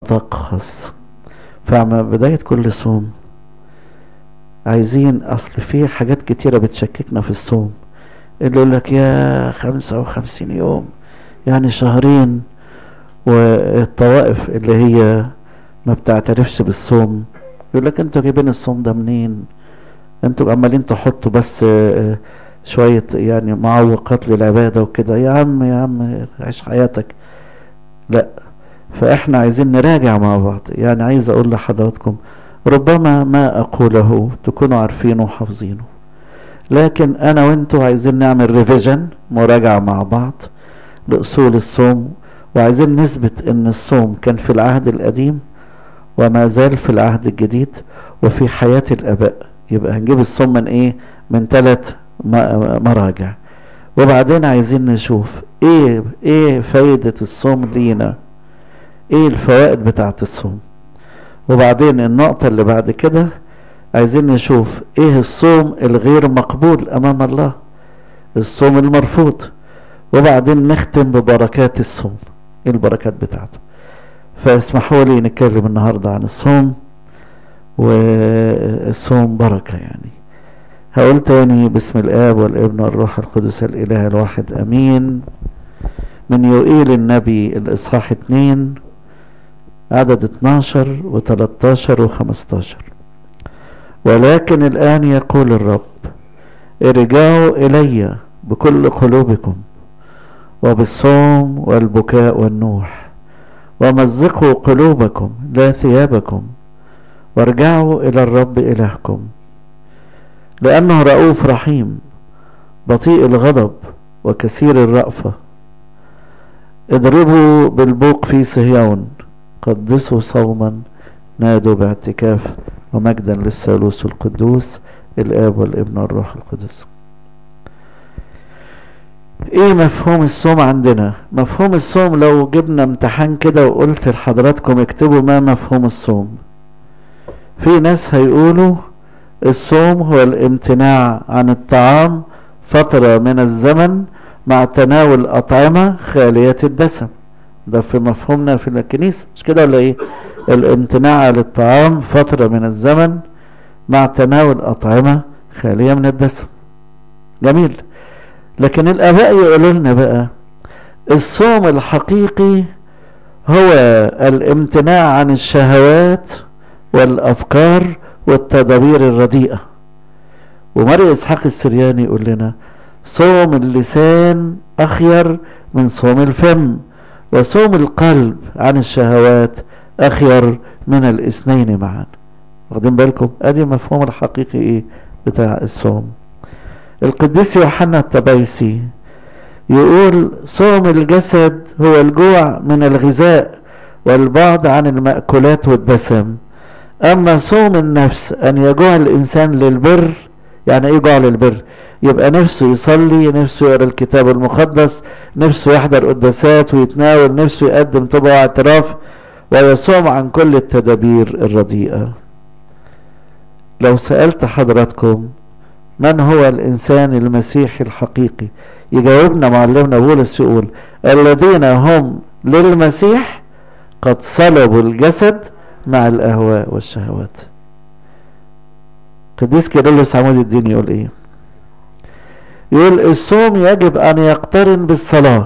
نطاق خاص فمع بداية كل صوم عايزين اصل في حاجات كتيرة بتشككنا في الصوم اللي يقول لك يا خمسة وخمسين يوم يعني شهرين والطوائف اللي هي ما بتعترفش بالصوم يقول لك انتوا جايبين الصوم ده منين انتوا عمالين تحطوا بس شوية يعني معوقات للعبادة وكده يا عم يا عم عيش حياتك لا فاحنا عايزين نراجع مع بعض يعني عايز اقول لحضراتكم ربما ما اقوله تكونوا عارفينه وحافظينه لكن انا وانتوا عايزين نعمل ريفيجن مراجعة مع بعض لاصول الصوم وعايزين نثبت ان الصوم كان في العهد القديم وما زال في العهد الجديد وفي حياة الاباء يبقى هنجيب الصوم من ايه من ثلاث مراجع وبعدين عايزين نشوف ايه ايه فايدة الصوم لينا ايه الفوائد بتاعة الصوم وبعدين النقطة اللي بعد كده عايزين نشوف ايه الصوم الغير مقبول امام الله الصوم المرفوض وبعدين نختم ببركات الصوم ايه البركات بتاعته فاسمحوا لي نتكلم النهاردة عن الصوم والصوم بركة يعني هقول تاني باسم الآب والابن والروح القدس الإله الواحد أمين من يوئيل النبي الإصحاح اتنين عدد 12 و13 و15 ولكن الآن يقول الرب ارجعوا إلي بكل قلوبكم وبالصوم والبكاء والنوح ومزقوا قلوبكم لا ثيابكم وارجعوا إلى الرب إلهكم لأنه رؤوف رحيم بطيء الغضب وكثير الرأفة اضربوا بالبوق في صهيون قدسوا صوما نادوا باعتكاف ومجدا للثالوث القدوس الآب والابن والروح القدس ايه مفهوم الصوم عندنا مفهوم الصوم لو جبنا امتحان كده وقلت لحضراتكم اكتبوا ما مفهوم الصوم في ناس هيقولوا الصوم هو الامتناع عن الطعام فترة من الزمن مع تناول أطعمة خالية الدسم ده في مفهومنا في الكنيسة مش كده ولا ايه الامتناع عن الطعام فترة من الزمن مع تناول أطعمة خالية من الدسم جميل لكن الآباء يقولوا لنا بقى الصوم الحقيقي هو الامتناع عن الشهوات والأفكار والتدابير الرديئة ومرء إسحاق السرياني يقول لنا صوم اللسان أخير من صوم الفم وصوم القلب عن الشهوات أخير من الاثنين معا واخدين بالكم ادي المفهوم الحقيقي ايه بتاع الصوم القديس يوحنا التبايسي يقول صوم الجسد هو الجوع من الغذاء والبعد عن المأكولات والدسم أما صوم النفس أن يجوع الإنسان للبر يعني إيه جوع للبر يبقى نفسه يصلي نفسه يقرأ الكتاب المقدس نفسه يحضر قداسات ويتناول نفسه يقدم توبة واعتراف ويصوم عن كل التدابير الرديئة لو سألت حضراتكم من هو الإنسان المسيحي الحقيقي يجاوبنا معلمنا بولس يقول الذين هم للمسيح قد صلبوا الجسد مع الأهواء والشهوات قديس كيرلس عمود الدين يقول ايه يقول الصوم يجب ان يقترن بالصلاة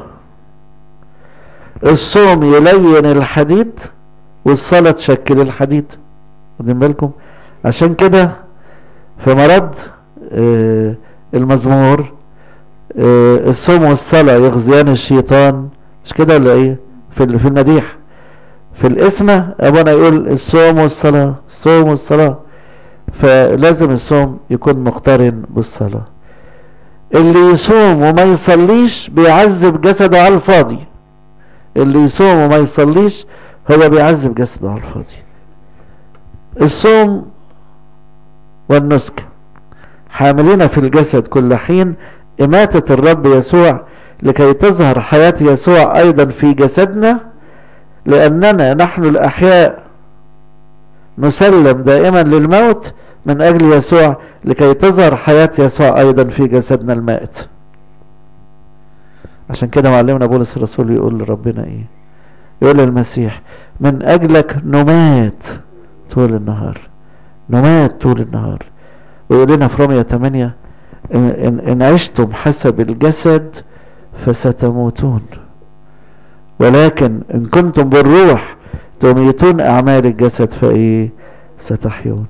الصوم يلين الحديد والصلاة تشكل الحديد واخدين بالكم عشان كده في مرض آه المزمور آه الصوم والصلاة يغزيان الشيطان مش كده ولا ايه في في المديح في الاسمة ابونا يقول الصوم والصلاة الصوم والصلاة فلازم الصوم يكون مقترن بالصلاة اللي يصوم وما يصليش بيعذب جسده على الفاضي اللي يصوم وما يصليش هو بيعذب جسده على الفاضي الصوم والنسك حاملين في الجسد كل حين إماتة الرب يسوع لكي تظهر حياة يسوع أيضا في جسدنا لأننا نحن الأحياء نسلم دائما للموت من أجل يسوع لكي تظهر حياة يسوع أيضا في جسدنا المائت عشان كده معلمنا بولس الرسول يقول لربنا إيه يقول المسيح من أجلك نمات طول النهار نمات طول النهار ويقول لنا في رمية 8 إن, إن عشتم حسب الجسد فستموتون ولكن إن كنتم بالروح تميتون أعمال الجسد فإيه ستحيون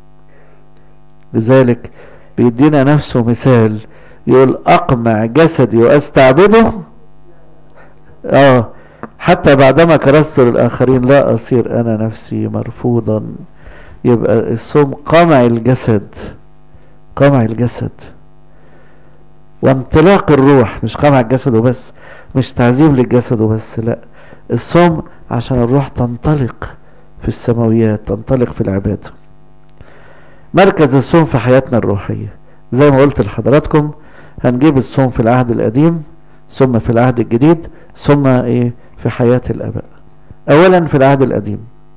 لذلك بيدينا نفسه مثال يقول أقمع جسدي وأستعبده آه حتى بعدما كرست للآخرين لا أصير أنا نفسي مرفوضا يبقى الصوم قمع الجسد قمع الجسد وانطلاق الروح مش قمع الجسد وبس مش تعذيب للجسد وبس لا الصوم عشان الروح تنطلق في السماويات تنطلق في العبادة مركز الصوم في حياتنا الروحية زي ما قلت لحضراتكم هنجيب الصوم في العهد القديم ثم في العهد الجديد ثم ايه في حياة الاباء اولا في العهد القديم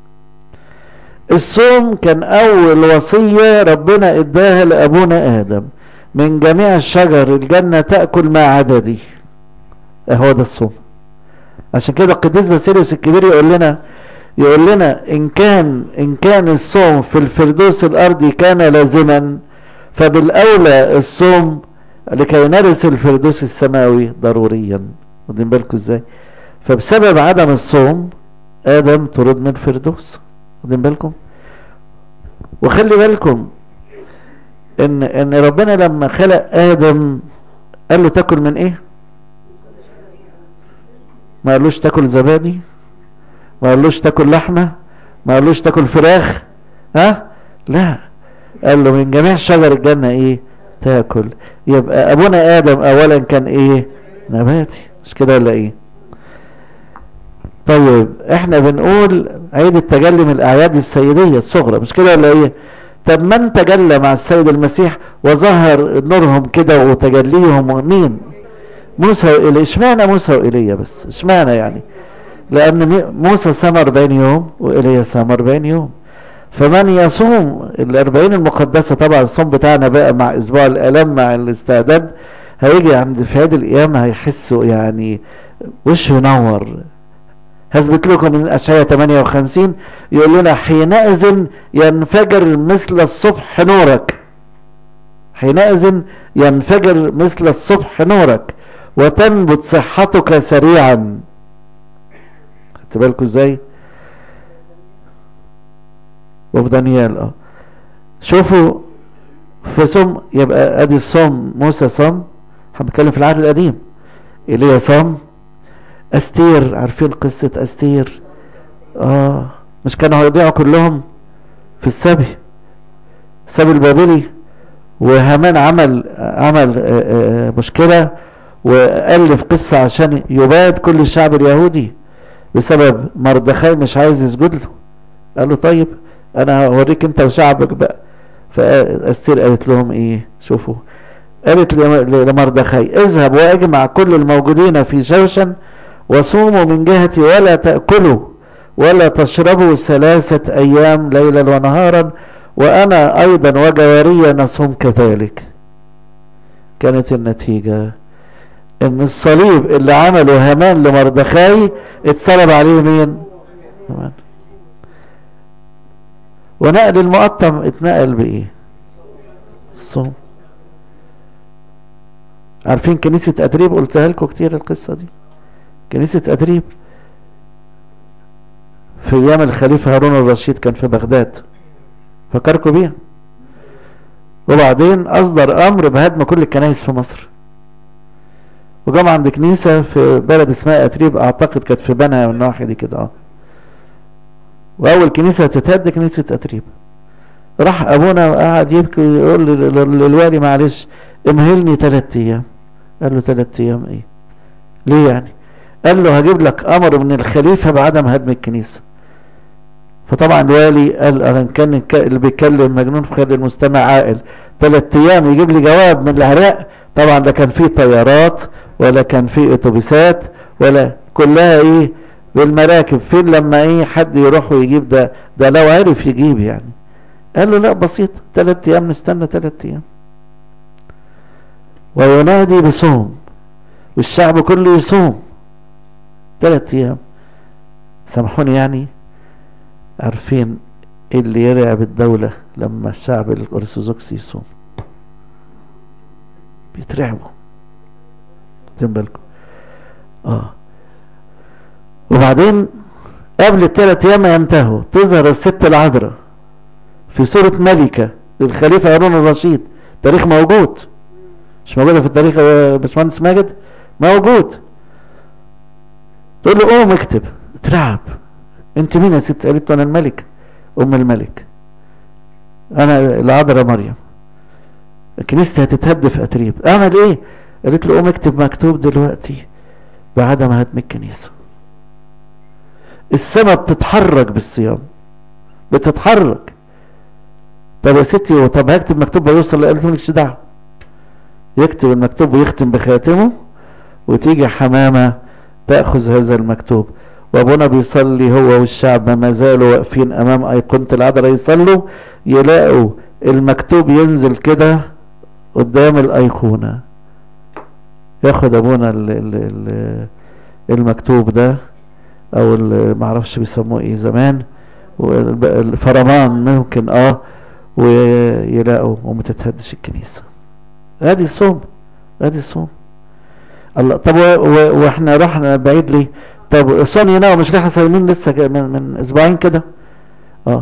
الصوم كان اول وصية ربنا اداها لابونا ادم من جميع الشجر الجنة تأكل ما عددي هو ده الصوم عشان كده القديس باسيليوس الكبير يقول لنا يقول لنا ان كان ان كان الصوم في الفردوس الارضي كان لازما فبالاولى الصوم لكي نرث الفردوس السماوي ضروريا واخدين بالكم ازاي فبسبب عدم الصوم ادم طرد من الفردوس واخدين بالكم وخلي بالكم ان ان ربنا لما خلق ادم قال له تاكل من ايه ما قالوش تاكل زبادي ما قالوش تاكل لحمه ما قالوش تاكل فراخ ها لا قال له من جميع شجر الجنه ايه تاكل يبقى ابونا ادم اولا كان ايه نباتي مش كده ولا ايه طيب احنا بنقول عيد التجلي من الاعياد السيديه الصغرى مش كده ولا ايه طب من تجلى مع السيد المسيح وظهر نورهم كده وتجليهم مين موسى وإيليا اشمعنى موسى وإيليا بس اشمعنى يعني لأن موسى سام 40 يوم وإيليا سام 40 يوم فمن يصوم الأربعين المقدسة طبعا الصوم بتاعنا بقى مع أسبوع الآلام مع الاستعداد هيجي عند في عيد القيامة هيحسوا يعني وشه ينور هثبت لكم من أشعية 58 يقول لنا حينئذ ينفجر مثل الصبح نورك حينئذ ينفجر مثل الصبح نورك وتنبت صحتك سريعا خدت بالكم ازاي وفي دانيال اه شوفوا في صوم يبقى ادي الصوم موسى صام احنا بنتكلم في العهد القديم ايليا صام استير عارفين قصة استير اه مش كانوا هيضيعوا كلهم في السبي السبي البابلي وهامان عمل عمل آآ آآ مشكلة وألف قصة عشان يباد كل الشعب اليهودي بسبب مردخاي مش عايز يسجد له قال له طيب انا هوريك انت وشعبك بقى فاستير قالت لهم ايه شوفوا قالت لمردخاي اذهب واجمع كل الموجودين في شوشن وصوموا من جهتي ولا تأكلوا ولا تشربوا ثلاثة أيام ليلا ونهارا وأنا أيضا وجواري نصوم كذلك كانت النتيجة إن الصليب اللي عمله هامان لمردخاي اتصلب عليه مين؟ هامان ونقل المقطم اتنقل بإيه؟ الصوم عارفين كنيسة أدريب قلتها لكم كتير القصة دي كنيسة أدريب في أيام الخليفة هارون الرشيد كان في بغداد فكركم بيها وبعدين أصدر أمر بهدم كل الكنائس في مصر وجمع عند كنيسة في بلد اسمها أتريب أعتقد كانت في بنها من الناحية دي كده اه وأول كنيسة تتهد كنيسة أتريب راح أبونا وقعد يبكي ويقول للوالي معلش امهلني ثلاث أيام قال له ثلاث أيام إيه ليه يعني قال له هجيب لك امر من الخليفة بعدم هدم الكنيسة فطبعا الوالي قال انا كان اللي بيتكلم مجنون فخلي المستمع عاقل ثلاث ايام يجيب لي جواب من العراق طبعا لا كان في طيارات ولا كان في اتوبيسات ولا كلها ايه بالمراكب فين لما ايه حد يروح ويجيب ده ده لو عرف يجيب يعني قال له لا بسيط ثلاث ايام نستنى ثلاث ايام وينادي بصوم والشعب كله يصوم ثلاث ايام سامحوني يعني عارفين ايه اللي يرعب الدولة لما الشعب الارثوذكسي يصوم بيترعبوا واخدين بالكم اه وبعدين قبل الثلاث ايام ما ينتهوا تظهر الست العذراء في صورة ملكة للخليفة هارون الرشيد تاريخ موجود مش موجودة في التاريخ يا باشمهندس ماجد موجود تقول له قوم اكتب اترعب انت مين يا ست قالت له انا الملك ام الملك انا العذراء مريم كنيستي هتتهد في اتريب اعمل ايه قالت له قوم اكتب مكتوب دلوقتي بعدم هدم الكنيسه السماء بتتحرك بالصيام بتتحرك طب يا ستي طب هكتب مكتوب هيوصل قالت له مالكش دعوه يكتب المكتوب ويختم بخاتمه وتيجي حمامه تاخذ هذا المكتوب وابونا بيصلي هو والشعب ما زالوا واقفين امام ايقونه العذراء يصلوا يلاقوا المكتوب ينزل كده قدام الايقونه ياخد ابونا ال ال ال المكتوب ده او معرفش بيسموه ايه زمان الفرمان ممكن اه ويلاقوا وما تتهدش الكنيسه ادي الصوم ادي الصوم الله طب واحنا رحنا بعيد ليه طب صوم يناوى مش لسه صايمين لسه من, من اسبوعين كده اه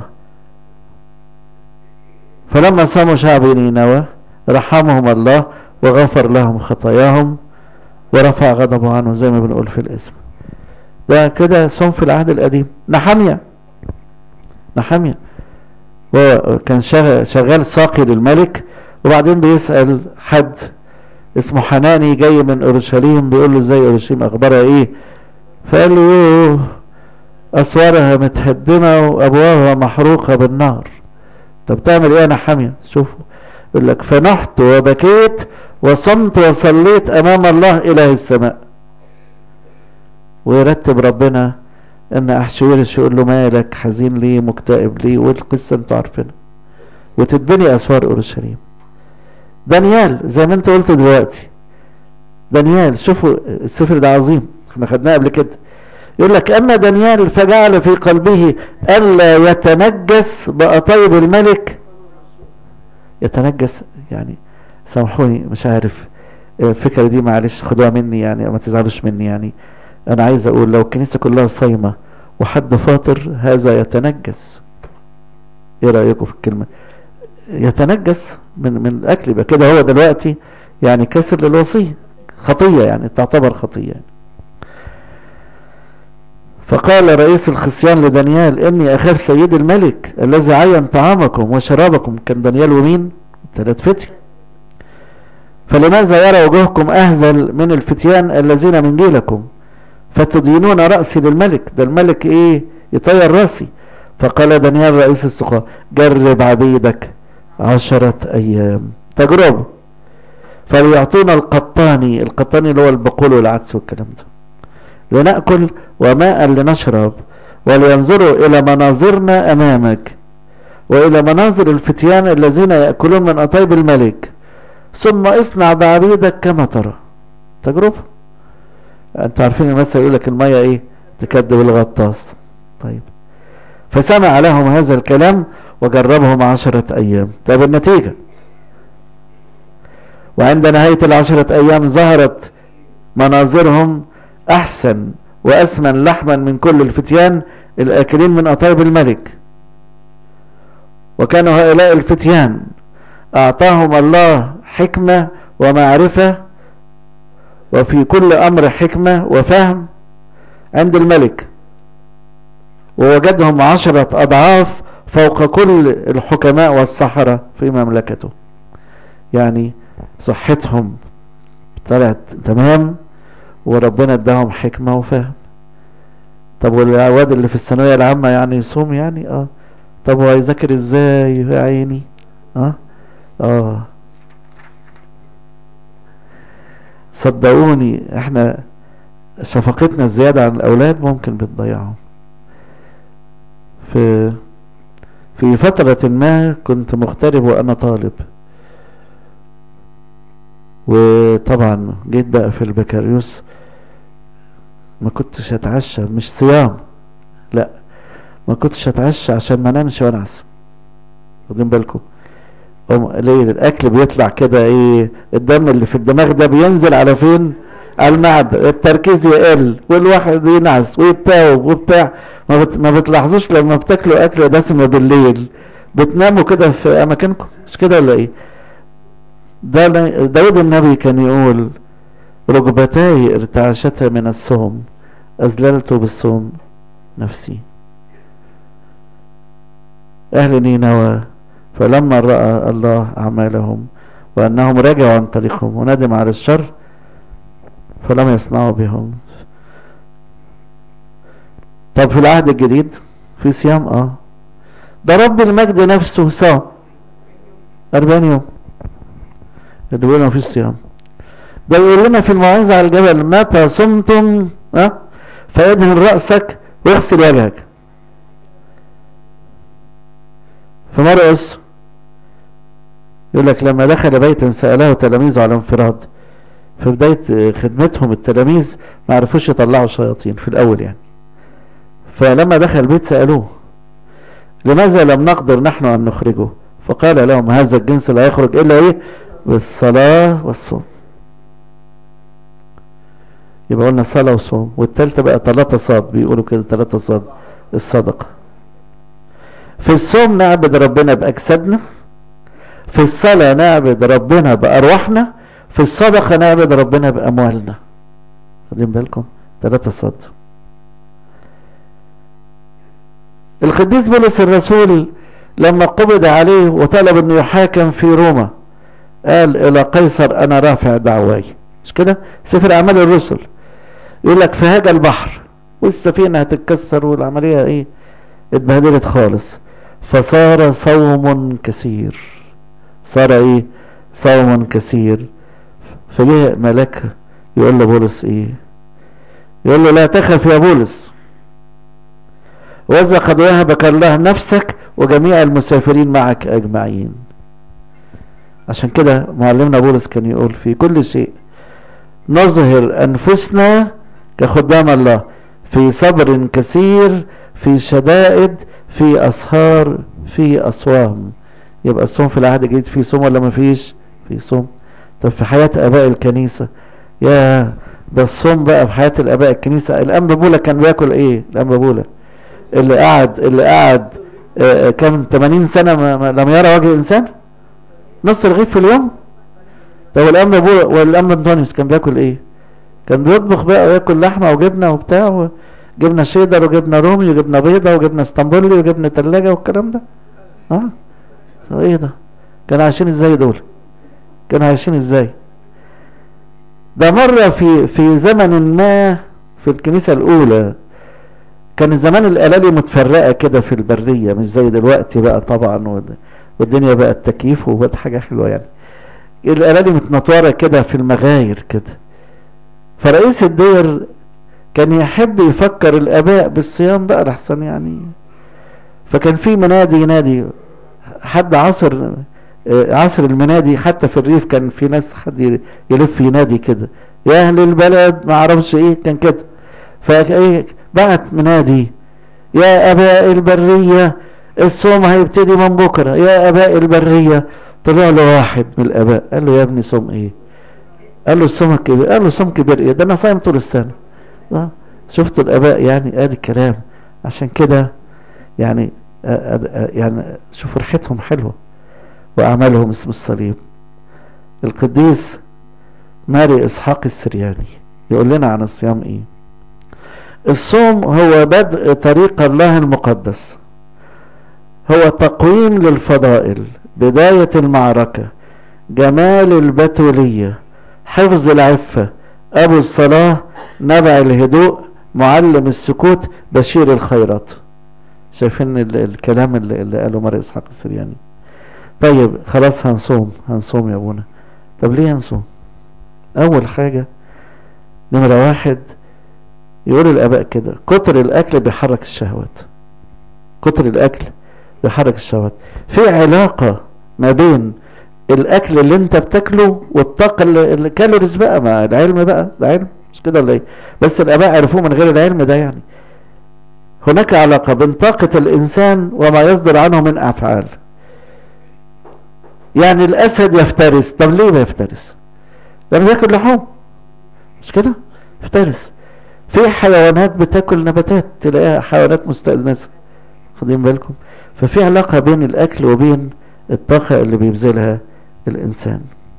فلما صاموا شعب نينوى رحمهم الله وغفر لهم خطاياهم ورفع غضبه عنه زي ما بنقول في الاسم ده كده صوم في العهد القديم نحمية نحمية وكان شغال ساقي للملك وبعدين بيسأل حد اسمه حناني جاي من اورشليم بيقول له ازاي اورشليم اخبارها ايه فقال له يوه اسوارها متهدمه وابوابها محروقه بالنار طب تعمل ايه انا حاميه شوفوا يقول لك فنحت وبكيت وصمت وصليت امام الله اله السماء ويرتب ربنا ان احشورش يقول له مالك حزين ليه مكتئب ليه والقصه انتوا عارفينها وتتبني اسوار اورشليم دانيال زي ما انت قلت دلوقتي دانيال شوفوا السفر ده عظيم احنا خدناه قبل كده يقول لك اما دانيال فجعل في قلبه الا يتنجس بأطيب الملك يتنجس يعني سامحوني مش عارف الفكره دي معلش خدوها مني يعني ما تزعلوش مني يعني انا عايز اقول لو الكنيسه كلها صايمه وحد فاطر هذا يتنجس ايه رايكم في الكلمه يتنجس من من الاكل يبقى كده هو دلوقتي يعني كسر للوصيه خطيه يعني تعتبر خطيه يعني. فقال رئيس الخصيان لدانيال اني اخاف سيد الملك الذي عين طعامكم وشرابكم كان دانيال ومين ثلاث فتي فلماذا يرى وجوهكم اهزل من الفتيان الذين من جيلكم فتدينون رأسي للملك ده الملك ايه يطير رأسي فقال دانيال رئيس السقاة جرب عبيدك عشرة ايام تجربة فليعطونا القطاني القطاني اللي هو البقول والعدس والكلام ده لنأكل وماء لنشرب ولينظروا إلى مناظرنا أمامك وإلى مناظر الفتيان الذين يأكلون من أطيب الملك ثم اصنع بعبيدك كما ترى تجربة أنتوا عارفين المثل يقول لك المية إيه تكذب الغطاس طيب فسمع لهم هذا الكلام وجربهم عشرة أيام طيب النتيجة وعند نهاية العشرة أيام ظهرت مناظرهم أحسن وأسمن لحما من كل الفتيان الآكلين من أطيب الملك وكانوا هؤلاء الفتيان أعطاهم الله حكمة ومعرفة وفي كل أمر حكمة وفهم عند الملك ووجدهم عشرة أضعاف فوق كل الحكماء والسحرة في مملكته يعني صحتهم طلعت تمام وربنا اداهم حكمة وفهم طب والعواد اللي في الثانوية العامة يعني يصوم يعني اه طب هو هيذاكر ازاي يا عيني اه اه صدقوني احنا شفقتنا الزيادة عن الاولاد ممكن بتضيعهم في في فترة ما كنت مغترب وانا طالب وطبعا جيت بقى في البكالوريوس ما كنتش اتعشى مش صيام لا ما كنتش اتعشى عشان ما انامش وانعس واخدين بالكم ليه الاكل بيطلع كده ايه الدم اللي في الدماغ ده بينزل على فين على المعدة التركيز يقل والواحد ينعس ويتاوب وبتاع ما, بت... ما بتلاحظوش لما بتاكلوا اكل دسم بالليل بتناموا كده في اماكنكم مش كده ولا ايه ده داود النبي كان يقول ركبتاي ارتعشتا من الصوم أذللت بالصوم نفسي أهل نينوى فلما رأى الله أعمالهم وأنهم رجعوا عن طريقهم وندم على الشر فلم يصنعوا بهم طب في العهد الجديد في صيام اه ده رب المجد نفسه صام 40 يوم اللي بيقولوا مفيش صيام ده يقول لنا في الموعظة على الجبل متى صمتم ها أه؟ فيدهن رأسك واغسل وجهك فمرقس يقول لك لما دخل بيتا سأله تلاميذه على انفراد في بداية خدمتهم التلاميذ ما عرفوش يطلعوا الشياطين في الأول يعني فلما دخل البيت سألوه لماذا لم نقدر نحن أن نخرجه فقال لهم هذا الجنس لا يخرج إلا إيه بالصلاة والصوم يبقى قلنا صلاة وصوم والتالتة بقى ثلاثة صاد بيقولوا كده ثلاثة صاد الصدقة في الصوم نعبد ربنا بأجسادنا في الصلاة نعبد ربنا بأرواحنا في الصدقة نعبد ربنا بأموالنا خدين بالكم ثلاثة صاد القديس بولس الرسول لما قبض عليه وطلب انه يحاكم في روما قال الى قيصر انا رافع دعواي مش كده سفر اعمال الرسل يقول لك فهاج البحر والسفينه هتتكسر والعمليه ايه اتبهدلت خالص فصار صوم كثير صار ايه صوم كثير فجاء ملاك يقول له بولس ايه يقول له لا تخف يا بولس وإذا قد وهبك الله نفسك وجميع المسافرين معك أجمعين عشان كده معلمنا بولس كان يقول في كل شيء نظهر أنفسنا كخدام الله في صبر كثير في شدائد في أسهار في أصوام يبقى الصوم في العهد الجديد في صوم ولا ما فيش في صوم طب في حياة آباء الكنيسة يا ده الصوم بقى في حياة الآباء الكنيسة الأنبا بولا كان بياكل إيه الأنبا بولا اللي قعد اللي قعد آه كم 80 سنة ما ما لم يرى وجه إنسان نص رغيف في اليوم طب والأنبا بولا والأنبا أنطونيوس كان بياكل إيه كان بيطبخ بقى وياكل لحمة وجبنة وبتاع جبنة شيدر وجبنة رومي وجبنة بيضة وجبنة اسطنبولي وجبنة تلاجة والكلام ده اه ايه ده كانوا عايشين ازاي دول كانوا عايشين ازاي ده مرة في في زمن ما في الكنيسة الأولى كان زمان الألالي متفرقة كده في البرية مش زي دلوقتي بقى طبعا والدنيا بقت تكييف وبقت حاجة حلوة يعني الألالي متنطورة كده في المغاير كده فرئيس الدير كان يحب يفكر الآباء بالصيام بقى لحسن يعني فكان في منادي ينادي حد عصر عصر المنادي حتى في الريف كان في ناس حد يلف ينادي كده يا اهل البلد ما اعرفش ايه كان كده فايه بعت منادي يا اباء البريه الصوم هيبتدي من بكره يا اباء البريه طلع له واحد من الاباء قال له يا ابني صوم ايه قال له الصوم كبير قال له صوم كبير ايه ده انا صايم طول السنه اه شفتوا الاباء يعني ادي الكلام عشان كده يعني يعني شوفوا ريحتهم حلوه واعمالهم اسم الصليب القديس ماري اسحاق السرياني يقول لنا عن الصيام ايه الصوم هو بدء طريق الله المقدس هو تقويم للفضائل بداية المعركة جمال البتولية حفظ العفة أبو الصلاة نبع الهدوء معلم السكوت بشير الخيرات شايفين الكلام اللي, اللي قاله مرء إسحاق السرياني طيب خلاص هنصوم هنصوم يا ابونا طب ليه هنصوم أول حاجة نمرة واحد يقول الآباء كده كتر الأكل بيحرك الشهوات كتر الأكل بيحرك الشهوات في علاقة ما بين الأكل اللي أنت بتاكله والطاقة اللي الكالوريز بقى ما العلم بقى ده علم مش كده ولا إيه بس الآباء عرفوه من غير العلم ده يعني هناك علاقة بين طاقة الإنسان وما يصدر عنه من أفعال يعني الأسد يفترس طب ليه ما يفترس لأنه بياكل لحوم مش كده يفترس في حيوانات بتاكل نباتات تلاقيها حيوانات مستأنسة خدين بالكم ففي علاقة بين الأكل وبين الطاقة اللي بيبذلها الإنسان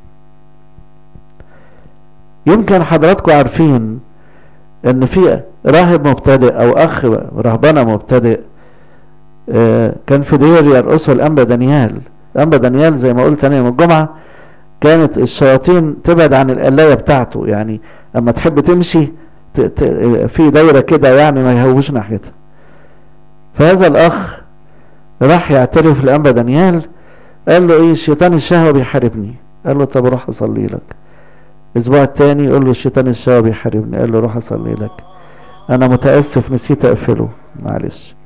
يمكن حضراتكم عارفين ان في راهب مبتدئ او اخ رهبنه مبتدئ آه، كان في دير يرقصه الانبا دانيال الانبا دانيال زي ما قلت انا يوم الجمعه كانت الشياطين تبعد عن القلايه بتاعته يعني اما تحب تمشي في دايره كده يعني ما يهوش ناحيتها فهذا الاخ راح يعترف لانبا دانيال قال له ايه الشيطان الشهوه بيحاربني قال له طب روح اصلي لك الاسبوع التاني يقول له الشيطان الشهوه بيحاربني قال له روح اصلي لك انا متاسف نسيت اقفله معلش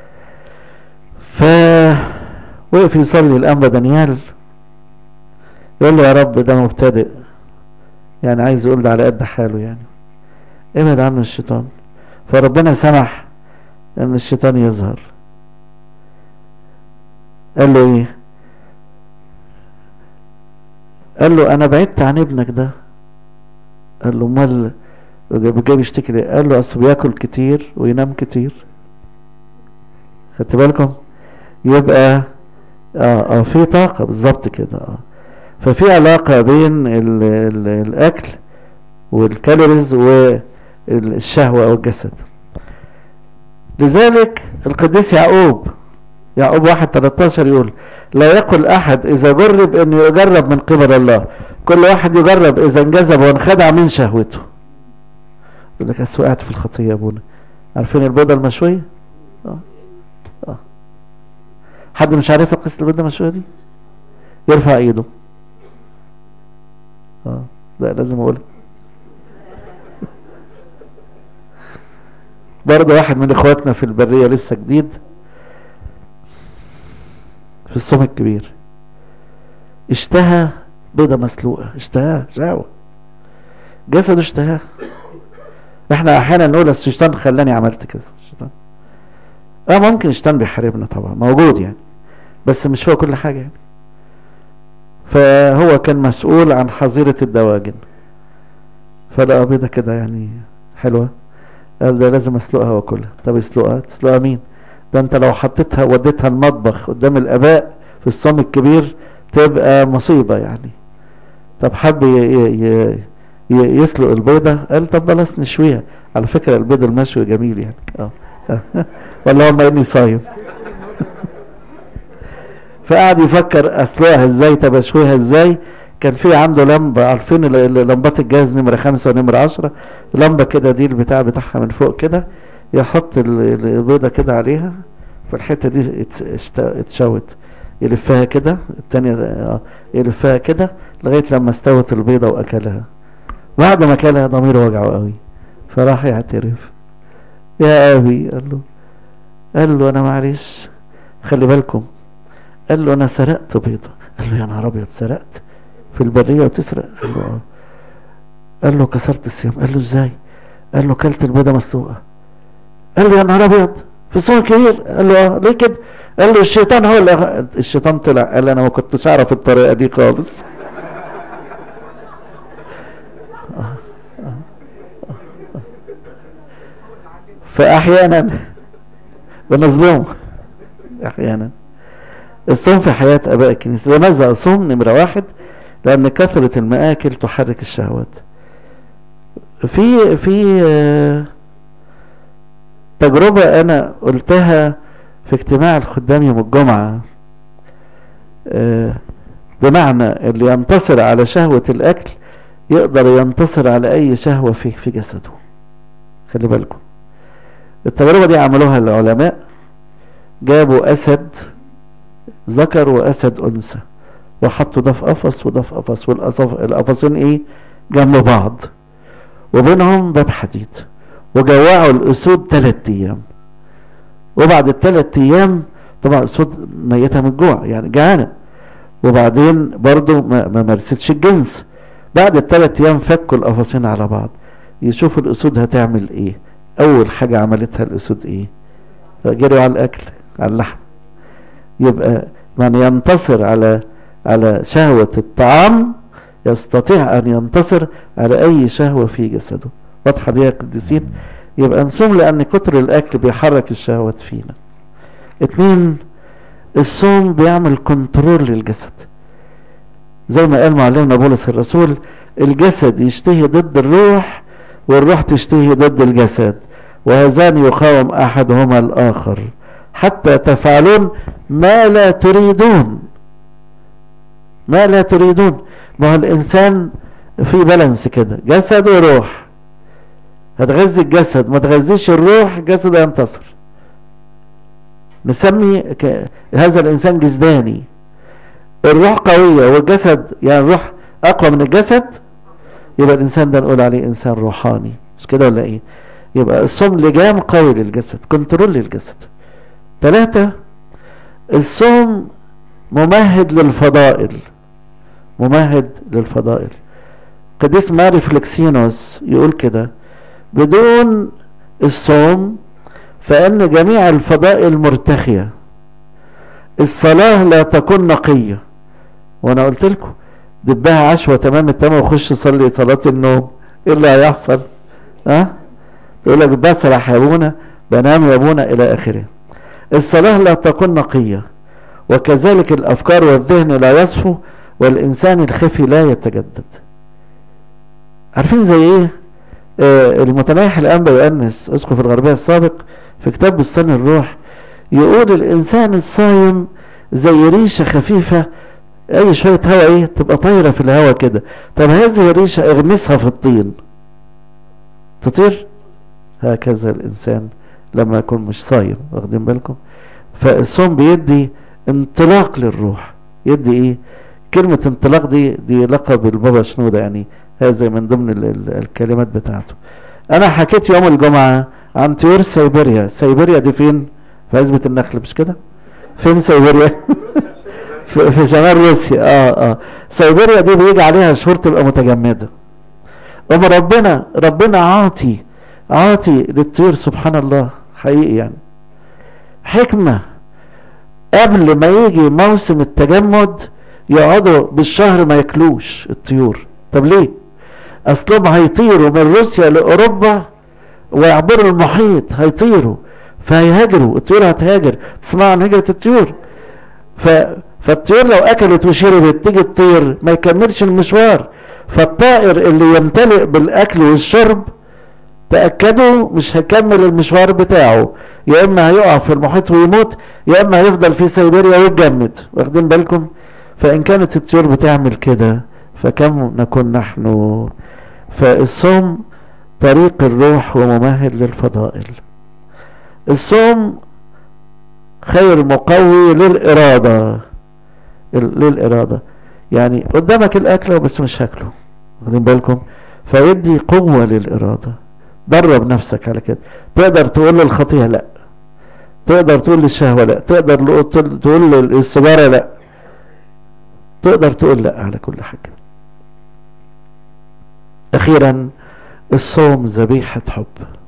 ف وقف يصلي الانبا دانيال يقول له يا رب ده مبتدئ يعني عايز يقول ده على قد حاله يعني ابعد عنه الشيطان فربنا سمح ان الشيطان يظهر قال له ايه قال له انا بعدت عن ابنك ده قال له امال جاي بيشتكي ليه قال له اصل بياكل كتير وينام كتير خدت بالكم يبقى اه اه في طاقه بالظبط كده اه ففي علاقه بين ال ال الاكل والكالوريز والشهوه او الجسد لذلك القديس يعقوب يعقوب واحد 13 يقول لا يقل احد اذا جرب انه يجرب من قبل الله كل واحد يجرب اذا انجذب وانخدع من شهوته يقول لك أس وقعت في الخطيه يا ابونا عارفين البيضه المشويه اه اه حد مش عارف قصه البيضه المشويه دي يرفع ايده اه لا لازم اقولها برضه واحد من اخواتنا في البريه لسه جديد في الصوم الكبير اشتهى بيضة مسلوقة اشتهاها شهوة جسده اشتهاها احنا احيانا نقول الشيطان خلاني عملت كذا الشيطان اه ممكن الشيطان بيحاربنا طبعا موجود يعني بس مش هو كل حاجة يعني فهو كان مسؤول عن حظيرة الدواجن فلقى بيضة كده يعني حلوة قال ده لازم اسلقها واكلها طب اسلقها تسلقها مين ده انت لو حطيتها وديتها المطبخ قدام الاباء في الصوم الكبير تبقى مصيبة يعني طب حب يسلق البيضة قال طب بلاش نشويها على فكرة البيض المشوي جميل يعني اه ولا هم اني صايم فقعد يفكر اسلقها ازاي طب اشويها ازاي كان في عنده لمبة عارفين لمبات الجهاز نمرة خمسة ونمرة عشرة لمبة كده دي البتاع بتاعها من فوق كده يحط البيضة كده عليها في الحتة دي اتشوت يلفها كده التانية آه، يلفها كده لغاية لما استوت البيضة واكلها بعد ما اكلها ضميره وجعه قوي فراح يعترف يا ابي قال له قال له انا معلش خلي بالكم قال له انا سرقت بيضة قال له يا نهار ابيض سرقت في البرية وتسرق قال له اه قال له كسرت الصيام قال له ازاي قال له كلت البيضة مسلوقة قال له يا نهار ابيض في صوم كبير قال له اه ليه كده قال له الشيطان هو اللي الشيطان طلع قال انا ما كنتش اعرف الطريقه دي خالص فاحيانا بنظلم احيانا الصوم في حياة اباء الكنيسة لماذا صوم نمرة واحد لان كثرة المآكل تحرك الشهوات في في آه تجربة أنا قلتها في اجتماع الخدام يوم الجمعة آه، بمعنى اللي ينتصر على شهوة الأكل يقدر ينتصر على أي شهوة في في جسده خلي بالكم التجربة دي عملوها العلماء جابوا أسد ذكر وأسد أنثى وحطوا ده في قفص وده في قفص والقفصين إيه جنب بعض وبينهم باب حديد وجوعوا الاسود ثلاث ايام وبعد الثلاث ايام طبعا الاسود ميتها من الجوع يعني جعانه وبعدين برضو ما مارستش الجنس بعد الثلاث ايام فكوا القفصين على بعض يشوفوا الاسود هتعمل ايه اول حاجه عملتها الاسود ايه جروا على الاكل على اللحم يبقى من ينتصر على على شهوة الطعام يستطيع ان ينتصر على اي شهوة في جسده واضحة دي يا قديسين يبقى نصوم لان كتر الاكل بيحرك الشهوات فينا اتنين الصوم بيعمل كنترول للجسد زي ما قال معلمنا بولس الرسول الجسد يشتهي ضد الروح والروح تشتهي ضد الجسد وهذان يقاوم احدهما الاخر حتى تفعلون ما لا تريدون ما لا تريدون ما هو الانسان في بالانس كده جسد وروح هتغذي الجسد ما تغذيش الروح الجسد ينتصر نسمي ك... هذا الانسان جسداني الروح قوية والجسد يعني الروح اقوى من الجسد يبقى الانسان ده نقول عليه انسان روحاني مش كده ولا ايه يبقى الصوم لجام قوي للجسد كنترول للجسد ثلاثة الصوم ممهد للفضائل ممهد للفضائل قديس ماري فلكسينوس يقول كده بدون الصوم فإن جميع الفضائل مرتخية الصلاة لا تكون نقية وأنا قلت لكم دبها عشوة تمام التمام وخش صلي صلاة النوم إيه اللي هيحصل ها أه؟ تقول لك بسرح يا ابونا بنام يا ابونا إلى آخره الصلاة لا تكون نقية وكذلك الأفكار والذهن لا يصفو والإنسان الخفي لا يتجدد عارفين زي إيه آه المتنايح الأنبا يؤنس أسقف الغربية السابق في كتاب بستان الروح يقول الإنسان الصايم زي ريشة خفيفة أي شوية هواء إيه تبقى طايرة في الهواء كده طب هذه الريشة اغمسها في الطين تطير هكذا الإنسان لما يكون مش صايم واخدين بالكم فالصوم بيدي انطلاق للروح يدي ايه كلمة انطلاق دي دي لقب البابا شنودة يعني هذا من ضمن ال ال الكلمات بتاعته انا حكيت يوم الجمعة عن طيور سيبيريا سيبيريا دي فين في عزبة النخل مش كده فين سيبيريا في, في شمال روسيا اه اه سيبيريا دي بيجي عليها شهور تبقى متجمدة اما ربنا ربنا عاطي عاطي للطيور سبحان الله حقيقي يعني حكمة قبل ما يجي موسم التجمد يقعدوا بالشهر ما ياكلوش الطيور طب ليه اصلهم هيطيروا من روسيا لاوروبا ويعبروا المحيط هيطيروا فهيهاجروا الطيور هتهاجر تسمع عن هجرة الطيور ف... فالطيور لو اكلت وشربت تيجي تطير ما يكملش المشوار فالطائر اللي يمتلئ بالاكل والشرب تأكدوا مش هيكمل المشوار بتاعه يا اما هيقع في المحيط ويموت يا اما هيفضل في سيبيريا ويتجمد واخدين بالكم فان كانت الطيور بتعمل كده فكم نكون نحن فالصوم طريق الروح وممهد للفضائل الصوم خير مقوي للإرادة للإرادة يعني قدامك الأكل بس مش هاكله واخدين بالكم فيدي قوة للإرادة درب نفسك على كده تقدر تقول للخطيئة لا تقدر تقول للشهوة لا تقدر تقول للسجارة لا تقدر تقول لا على كل حاجة أخيرا الصوم ذبيحة حب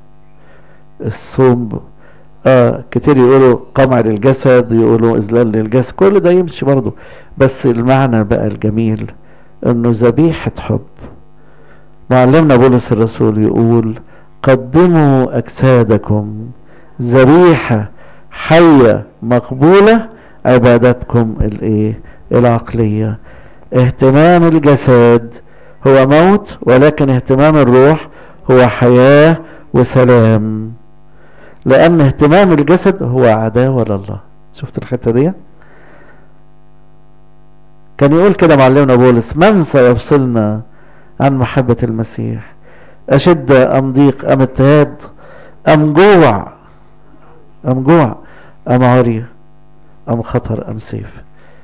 الصوم آه كتير يقولوا قمع للجسد يقولوا إذلال للجسد كل ده يمشي برضه بس المعنى بقى الجميل انه ذبيحة حب معلمنا بولس الرسول يقول قدموا أجسادكم ذبيحة حية مقبولة عبادتكم الايه العقلية اهتمام الجسد هو موت ولكن اهتمام الروح هو حياة وسلام لأن اهتمام الجسد هو عداوة لله شفت الحتة دي كان يقول كده معلمنا بولس من سيفصلنا عن محبة المسيح أشد أم ضيق أم اضطهاد أم جوع أم جوع أم عري أم خطر أم سيف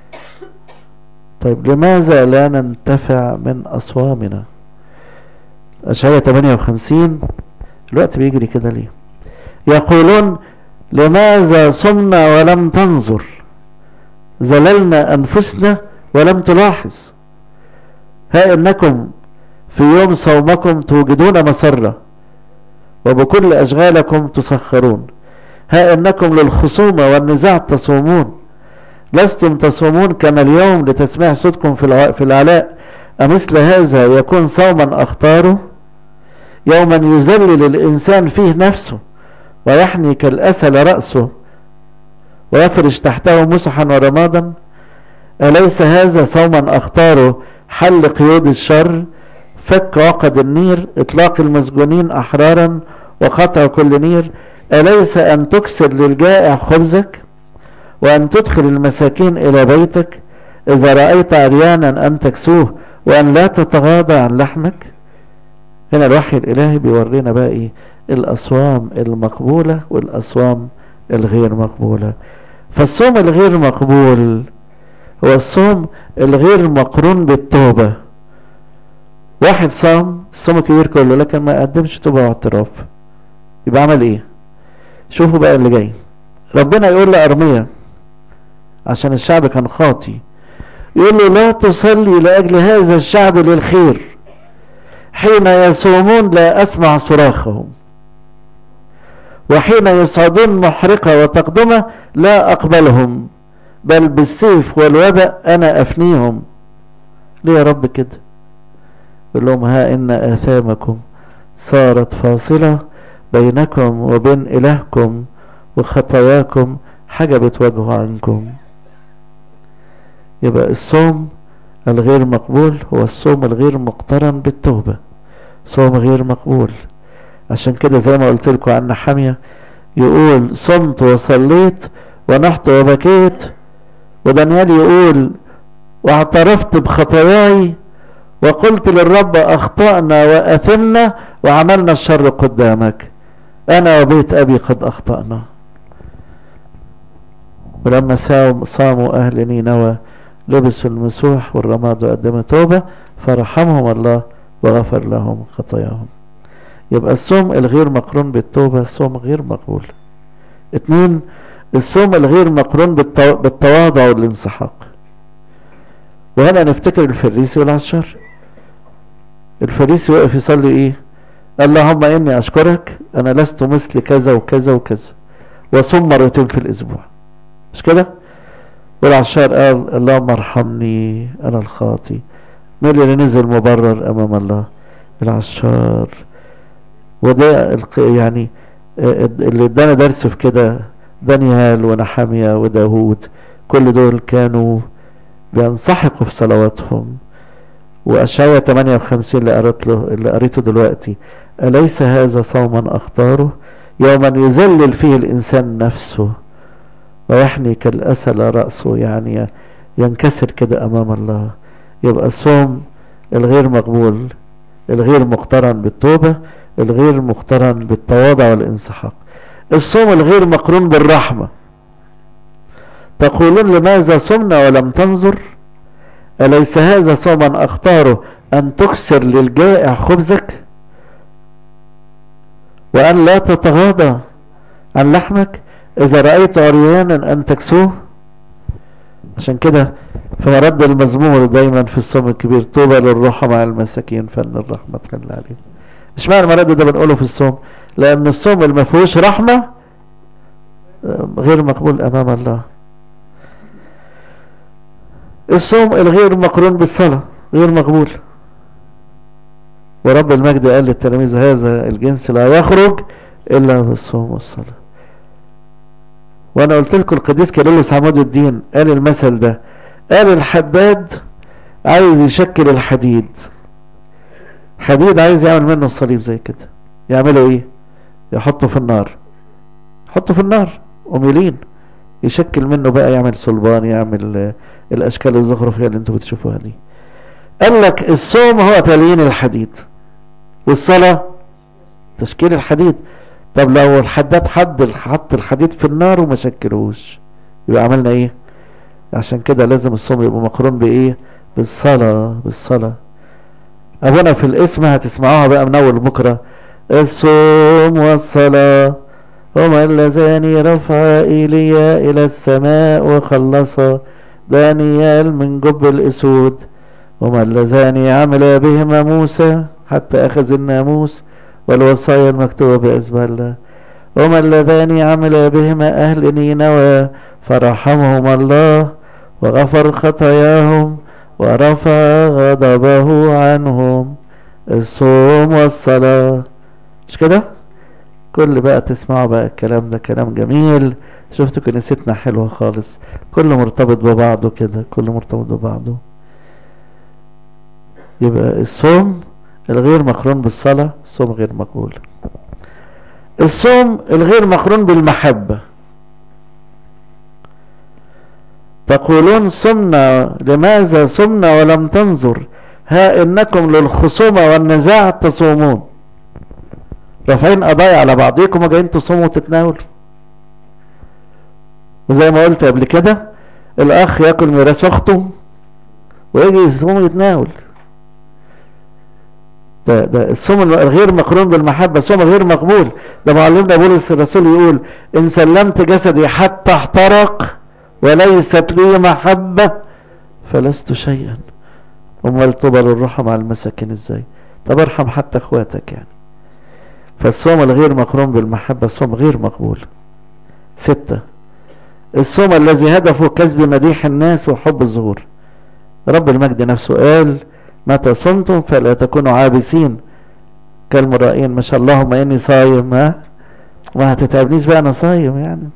طيب لماذا لا ننتفع من أصوامنا أشعية 58 الوقت بيجري كده ليه يقولون لماذا صمنا ولم تنظر زللنا أنفسنا ولم تلاحظ ها إنكم في يوم صومكم توجدون مسرة وبكل أشغالكم تسخرون ها إنكم للخصومة والنزاع تصومون لستم تصومون كما اليوم لتسمع صوتكم في في العلاء أمثل هذا يكون صوما أختاره يوما يذلل الإنسان فيه نفسه ويحني كالأسل رأسه ويفرش تحته مسحا ورمادا أليس هذا صوما أختاره حل قيود الشر فك عقد النير إطلاق المسجونين أحرارا وقطع كل نير أليس أن تكسر للجائع خبزك وأن تدخل المساكين إلى بيتك إذا رأيت عريانا أن تكسوه وأن لا تتغاضى عن لحمك هنا الوحي الإلهي بيورينا بقى إيه الأصوام المقبولة والأصوام الغير مقبولة فالصوم الغير مقبول هو الصوم الغير مقرون بالتوبة واحد صام الصوم الكبير كله لكن ما قدمش توبة واعتراف يبقى عمل ايه شوفوا بقى اللي جاي ربنا يقول لأرميا عشان الشعب كان خاطي يقول له لا تصلي لأجل هذا الشعب للخير حين يصومون لا أسمع صراخهم وحين يصعدون محرقة وتقدمة لا أقبلهم بل بالسيف والوباء أنا أفنيهم ليه يا رب كده يقول لهم ها إن آثامكم صارت فاصلة بينكم وبين إلهكم وخطاياكم حجبت وجهه عنكم يبقى الصوم الغير مقبول هو الصوم الغير مقترن بالتوبة صوم غير مقبول عشان كده زي ما قلت لكم عن حامية يقول صمت وصليت ونحت وبكيت ودانيال يقول واعترفت بخطاياي وقلت للرب اخطأنا واثمنا وعملنا الشر قدامك انا وبيت ابي قد اخطأنا ولما صاموا اهل نينوى لبسوا المسوح والرماد وقدموا توبة فرحمهم الله وغفر لهم خطاياهم يبقى الصوم الغير مقرون بالتوبة صوم غير مقبول اتنين الصوم الغير مقرون بالتواضع والانسحاق وهنا نفتكر الفريسي والعشار الفريسي وقف يصلي ايه اللهم اني اشكرك انا لست مثل كذا وكذا وكذا وصوم مرتين في الاسبوع مش كده والعشار قال اللهم ارحمني انا الخاطي مين اللي نزل مبرر امام الله العشار وده يعني اللي ادانا درس في كده دانيال ونحامية وداود كل دول كانوا بينسحقوا في صلواتهم وأشعية 58 اللي قريت له اللي قريته دلوقتي أليس هذا صوما أختاره يوما يذلل فيه الإنسان نفسه ويحني كالأسل رأسه يعني ينكسر كده أمام الله يبقى الصوم الغير مقبول الغير مقترن بالتوبة الغير مقترن بالتواضع والانسحاق الصوم الغير مقرون بالرحمة تقولون لماذا صمنا ولم تنظر أليس هذا صوما أختاره أن تكسر للجائع خبزك وأن لا تتغاضى عن لحمك إذا رأيت عريانا أن تكسوه عشان كده في مرد المزمور دايما في الصوم الكبير طوبى للروح مع المساكين فإن الرحمة تخلى عليهم اشمعنى المرد ده بنقوله في الصوم لأن الصوم اللي ما فيهوش رحمة غير مقبول أمام الله الصوم الغير مقرون بالصلاة غير مقبول ورب المجد قال للتلاميذ هذا الجنس لا يخرج إلا بالصوم والصلاة وأنا قلت لكم القديس كيرلس عمود الدين قال المثل ده قال الحداد عايز يشكل الحديد حديد عايز يعمل منه الصليب زي كده يعملوا ايه يحطه في النار يحطه في النار وميلين يشكل منه بقى يعمل صلبان يعمل الاشكال الزخرفيه اللي انتوا بتشوفوها دي قال لك الصوم هو تليين الحديد والصلاه تشكيل الحديد طب لو الحداد حد حط الحديد في النار وما شكلوش يبقى عملنا ايه عشان كده لازم الصوم يبقى مقرون بايه بالصلاه بالصلاه ابونا في الاسم هتسمعوها بقى من اول بكره الصوم والصلاه هما اللذان رفع ايليا الى السماء وخلصا دانيال من جب الاسود هما اللذان عمل بهما موسى حتى اخذ الناموس والوصايا المكتوبه باذن الله هما اللذان عمل بهما أهل نينوى فرحمهما الله وغفر خطاياهم ورفع غضبه عنهم الصوم والصلاة مش كده كل بقى تسمعوا بقى الكلام ده كلام جميل شفتوا كنيستنا حلوة خالص كله مرتبط ببعضه كده كله مرتبط ببعضه يبقى الصوم الغير مقرون بالصلاة صوم غير مقبول الصوم الغير مقرون بالمحبة تقولون صمنا لماذا صمنا ولم تنظر ها انكم للخصومة والنزاع تصومون رافعين قضايا على بعضكم وجايين تصوموا وتتناولوا وزي ما قلت قبل كده الاخ ياكل ميراث اخته ويجي يصوم ويتناول ده ده الصوم الغير مقرون بالمحبة صوم غير مقبول ده معلمنا بولس الرسول يقول إن سلمت جسدي حتى احترق وليست لي محبة فلست شيئا أمال تقبل الروح مع المساكين ازاي طب ارحم حتى اخواتك يعني فالصوم الغير مقرون بالمحبة صوم غير مقبول ستة الصوم الذي هدفه كسب مديح الناس وحب الظهور رب المجد نفسه قال متى صمتم فلا تكونوا عابسين كالمرائين ما شاء الله ما اني صايم ها ما هتتعبنيش بقى انا صايم يعني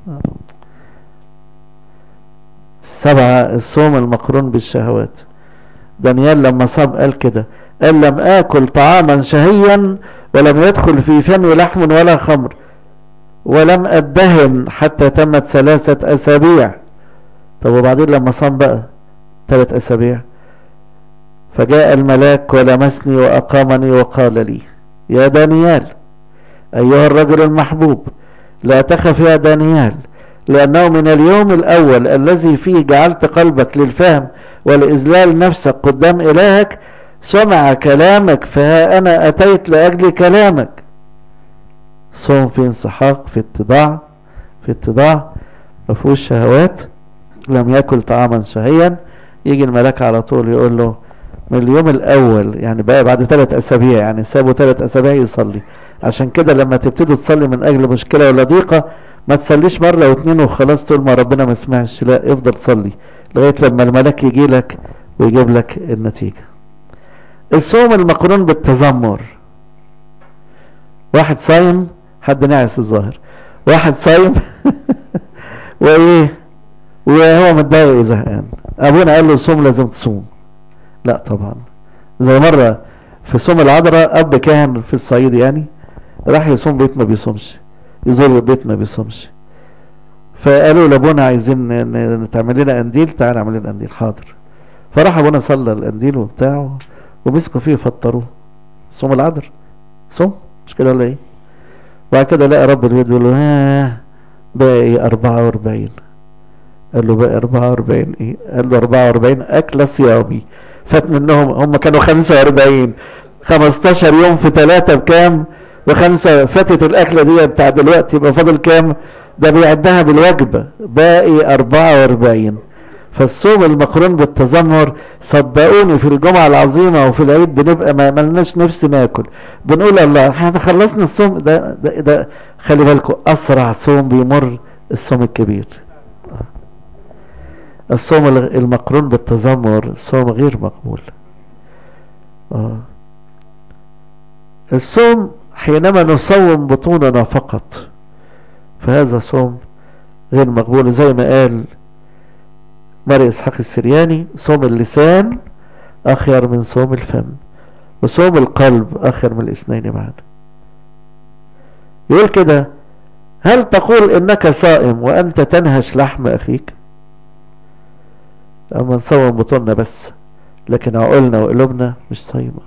سبعة الصوم المقرون بالشهوات دانيال لما صام قال كده قال لم آكل طعاما شهيا ولم يدخل في فمي لحم ولا خمر ولم أدهن حتى تمت ثلاثة أسابيع طب وبعدين لما صام بقى ثلاث أسابيع فجاء الملاك ولمسني وأقامني وقال لي يا دانيال أيها الرجل المحبوب لا تخف يا دانيال لأنه من اليوم الأول الذي فيه جعلت قلبك للفهم والإذلال نفسك قدام إلهك سمع كلامك فها أنا أتيت لأجل كلامك صوم في انسحاق في اتضاع في اتضاع مفهوش شهوات لم يأكل طعاما شهيا يجي الملاك على طول يقول له من اليوم الاول يعني بقى بعد ثلاث اسابيع يعني سابوا ثلاث اسابيع يصلي عشان كده لما تبتدوا تصلي من اجل مشكله ولا ضيقه ما تصليش مره واثنين وخلاص تقول ما ربنا ما سمعش لا افضل صلي لغايه لما الملاك يجي لك ويجيب لك النتيجه الصوم المقرون بالتذمر واحد صايم حد ناعس الظاهر واحد صايم وايه وهو متضايق وزهقان ابونا قال له صوم لازم تصوم لا طبعا زي مرة في صوم العذراء أب كاهن في الصعيد يعني راح يصوم بيت ما بيصومش يزور بيت ما بيصومش فقالوا لابونا عايزين تعمل لنا قنديل تعال اعمل لنا قنديل حاضر فراح ابونا صلى القنديل وبتاعه ومسكوا فيه فطروه صوم العذر صوم مش كده ولا ايه وبعد كده لقى رب البيت بيقول له ها باقي 44 قال له باقي 44 ايه قال له 44 اكله صيامي فات منهم هم كانوا 45 15 يوم في ثلاثة بكام وخمسة فاتت الأكلة دي بتاع دلوقتي يبقى فاضل كام ده بيعدها بالوجبة باقي 44 فالصوم المقرون بالتذمر صدقوني في الجمعة العظيمة وفي العيد بنبقى ما ملناش نفس ناكل بنقول الله احنا خلصنا الصوم ده, ده, ده خلي بالكم أسرع صوم بيمر الصوم الكبير الصوم المقرون بالتذمر صوم غير مقبول آه. الصوم حينما نصوم بطوننا فقط فهذا صوم غير مقبول زي ما قال مري إسحاق السرياني صوم اللسان أخير من صوم الفم وصوم القلب أخير من الاثنين معا يقول كده هل تقول إنك صائم وأنت تنهش لحم أخيك اما نصوم بطولنا بس لكن عقولنا وقلوبنا مش صايمة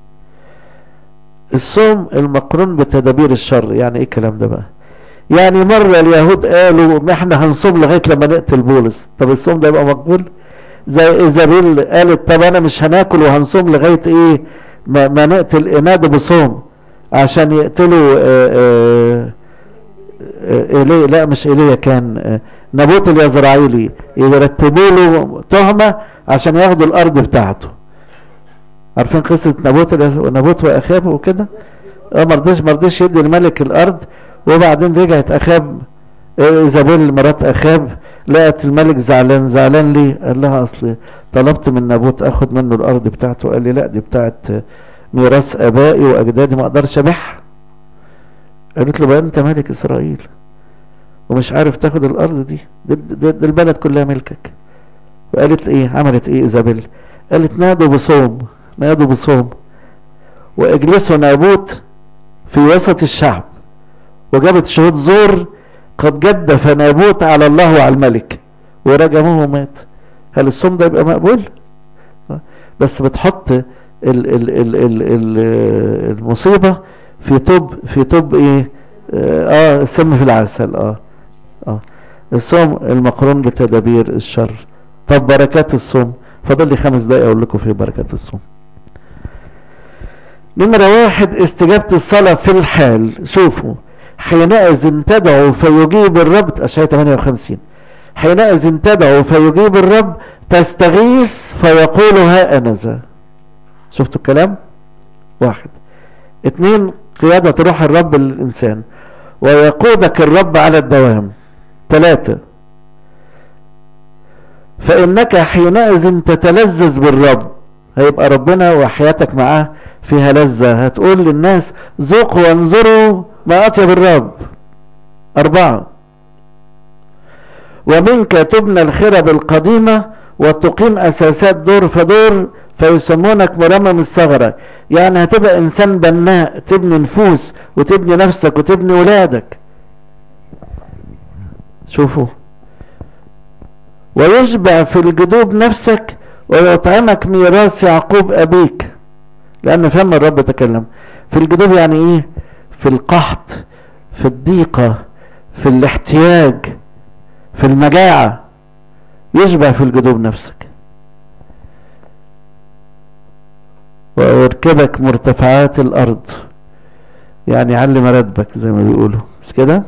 الصوم المقرون بتدابير الشر يعني ايه الكلام ده بقى يعني مرة اليهود قالوا ما احنا هنصوم لغاية لما نقتل بولس طب الصوم ده يبقى مقبول زي ايزابيل قالت طب انا مش هناكل وهنصوم لغاية ايه ما, ما نقتل اناد بصوم عشان يقتلوا اه اه إليه لا مش إيليا كان نبوت اليزرعيلي يرتبوا له تهمة عشان ياخدوا الأرض بتاعته عارفين قصة نبوت نبوت وأخابه وكده اه مرضيش مرضيش يدي الملك الأرض وبعدين رجعت اخاب ايزابيل مرات اخاب لقت الملك زعلان زعلان ليه قال لها اصل طلبت من نابوت اخد منه الارض بتاعته قال لي لا دي بتاعت ميراث ابائي واجدادي ما اقدرش ابيعها قالت له بقى انت ملك اسرائيل ومش عارف تاخد الارض دي دي, دي, دي البلد كلها ملكك وقالت ايه عملت ايه ايزابيل قالت نادوا بصوم نادوا بصوم واجلسوا نابوت في وسط الشعب وجابت شهود زور قد جدف نابوت على الله وعلى الملك ورجموه ومات هل الصوم ده يبقى مقبول بس بتحط ال ال ال ال ال المصيبة في توب في توب ايه اه السم في العسل اه اه الصوم المقرون بتدابير الشر طب بركات الصوم فاضل لي خمس دقايق اقول لكم في بركات الصوم نمرة واحد استجابة الصلاة في الحال شوفوا حينئذ تدعو فيجيب الرب أشعية 58 حينئذ تدعو فيجيب الرب تستغيث فيقول ها أنا ذا شفتوا الكلام واحد اتنين قيادة روح الرب للإنسان ويقودك الرب على الدوام ثلاثة فإنك حينئذ تتلذذ بالرب هيبقى ربنا وحياتك معاه فيها لذة هتقول للناس ذوقوا وانظروا ما أطيب الرب أربعة ومنك تبنى الخرب القديمة وتقيم أساسات دور فدور فيسمونك مرمم الثغرة يعني هتبقى إنسان بناء تبني نفوس وتبني نفسك وتبني ولادك شوفوا ويشبع في الجدوب نفسك ويطعمك ميراث يعقوب أبيك لأن فهم الرب تكلم في الجدوب يعني إيه في القحط في الضيقة في الاحتياج في المجاعة يشبع في الجدوب نفسك ويركبك مرتفعات الأرض يعني يعلي مراتبك زي ما بيقولوا مش كده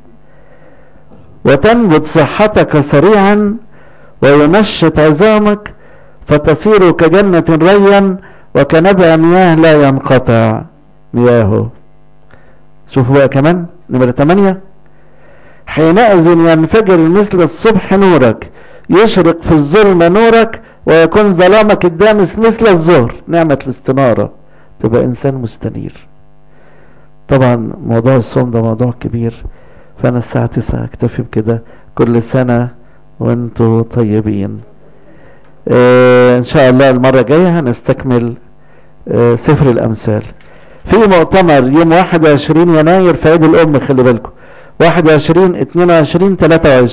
وتنبت صحتك سريعا وينشط عظامك فتصير كجنة ريا وكنبع مياه لا ينقطع مياهه شوفوا بقى كمان نمرة 8 حينئذ ينفجر مثل الصبح نورك يشرق في الظلم نورك ويكون ظلامك الدامس مثل الظهر نعمة الاستنارة تبقى إنسان مستنير طبعا موضوع الصوم ده موضوع كبير فأنا الساعة تسعة أكتفي بكده كل سنة وانتوا طيبين آه إن شاء الله المرة الجاية هنستكمل آه سفر الأمثال في مؤتمر يوم 21 يناير في عيد الأم خلي بالكم 21 22 23